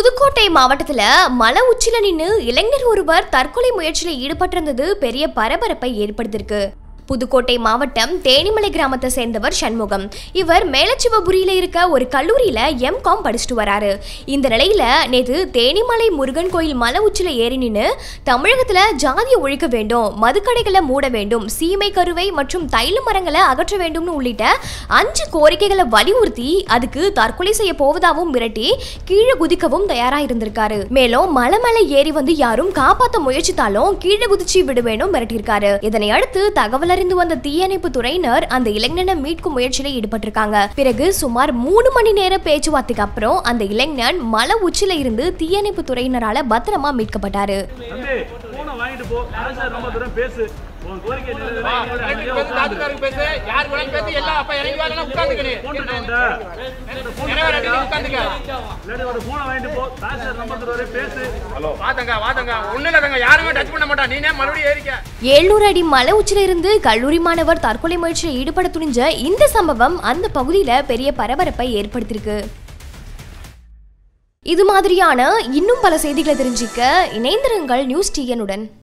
புதுக்கோட்டை மாவட்டத்துல மலை உச்சில நின்னு இளைஞர் ஒருவர் தற்கொலை முயற்சியில ஈடுபட்டிருந்தது பெரிய பரபரப்பை ஏற்படுத்தியிருக்கு புதுக்கோட்டை மாவட்டம் தேனிமலை கிராமத்தை சேர்ந்தவர் சண்முகம் இவர் மேலச்சிவபுரியில இருக்க ஒரு கல்லூரியில எம்காம் படிச்சுட்டு வராரு இந்த நிலையில நேத்து தேனிமலை முருகன் கோயில் மலை உச்சில ஏறி நின்று தமிழகத்துல ஜாதியை ஒழிக்க வேண்டும் மதுக்கடைகளை மூட வேண்டும் சீமை கருவை மற்றும் தைல மரங்களை அகற்ற வேண்டும்னு உள்ளிட்ட அஞ்சு கோரிக்கைகளை வலியுறுத்தி அதுக்கு தற்கொலை செய்ய போவதாகவும் மிரட்டி கீழே குதிக்கவும் தயாரா இருந்திருக்காரு மேலும் மலை மேல ஏறி வந்து யாரும் காப்பாத்த முயற்சித்தாலும் கீழே குதிச்சு விடுவேனும் மிரட்டியிருக்காரு இதனை அடுத்து தகவல் அறிந்து வந்த தீயணைப்பு துறையினர் அந்த இளைஞனை மீட்கும் முயற்சியில ஈடுபட்டிருக்காங்க பிறகு சுமார் மூணு மணி நேர பேச்சுவார்த்தைக்கு அப்புறம் அந்த இளைஞன் மலை உச்சில இருந்து தீயணைப்பு துறையினரால பத்திரமா மீட்கப்பட்டாரு தம்பி போனை வாங்கிட்டு போ அரசார் ரொம்ப தூரம் பேசு உன் கோரிக்கை வா, ரெண்டு பேரும் தாத்துக்காரங்க பேசு யார் வேணாலும் பேசு எல்லாம் அப்ப இறங்கி வாங்க உட்காந்துக்கணே இறங்க உட்காந்துக்க இல்லாட்டி ஒரு போனை வாங்கிட்டு போ தாசார் நம்பர் தருவாரு பேசு வாதங்க வாதங்க ஒண்ணு இல்லதங்க யாருமே டச் பண்ண மாட்டா நீனே மறுபடியும் ஏறிக்க எழுநூறு அடி மலை உச்சில இருந்து கல்லூரி மாணவர் தற்கொலை முயற்சியில் ஈடுபட துணிஞ்ச இந்த சம்பவம் அந்த பகுதியில பெரிய பரபரப்பை ஏற்படுத்தியிருக்கு இது மாதிரியான இன்னும் பல செய்திகளை தெரிஞ்சுக்க இணைந்திருங்கள் நியூஸ் டிஎனுடன்